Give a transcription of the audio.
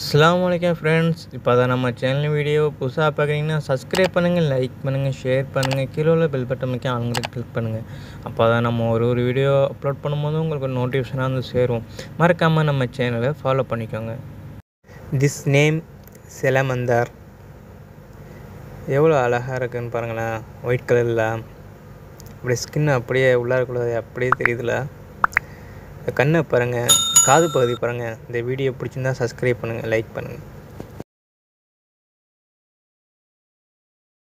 அஸ்ஸலாமு அலைக்கும் ஃப்ரெண்ட்ஸ் இப்போ தான் நம்ம சேனல் வீடியோ புதுசாக பார்க்குறீங்கன்னா சப்ஸ்கிரைப் பண்ணுங்கள் லைக் பண்ணுங்கள் ஷேர் பண்ணுங்கள் கீழே உள்ள பெல் பட்டன் முக்கிய ஆளுங்களுக்கு கிளிக் பண்ணுங்கள் அப்போ தான் நம்ம ஒரு ஒரு வீடியோ அப்லோட் பண்ணும்போது உங்களுக்கு நோட்டிஃபிகேஷனாக வந்து சேரும் மறக்காமல் நம்ம சேனலை ஃபாலோ பண்ணிக்கோங்க திஸ் நேம் செலமந்தார் எவ்வளோ அழகாக இருக்குன்னு பாருங்களேன் ஒயிட் கலரில் அப்படியே ஸ்கின் அப்படியே உள்ளாரக்குள்ளது அப்படியே தெரியுதுல இந்த கண்ணை பாருங்கள் காது பகுதி பாருங்கள் இந்த வீடியோ பிடிச்சிருந்தா சப்ஸ்கிரைப் பண்ணுங்கள் லைக் பண்ணுங்கள்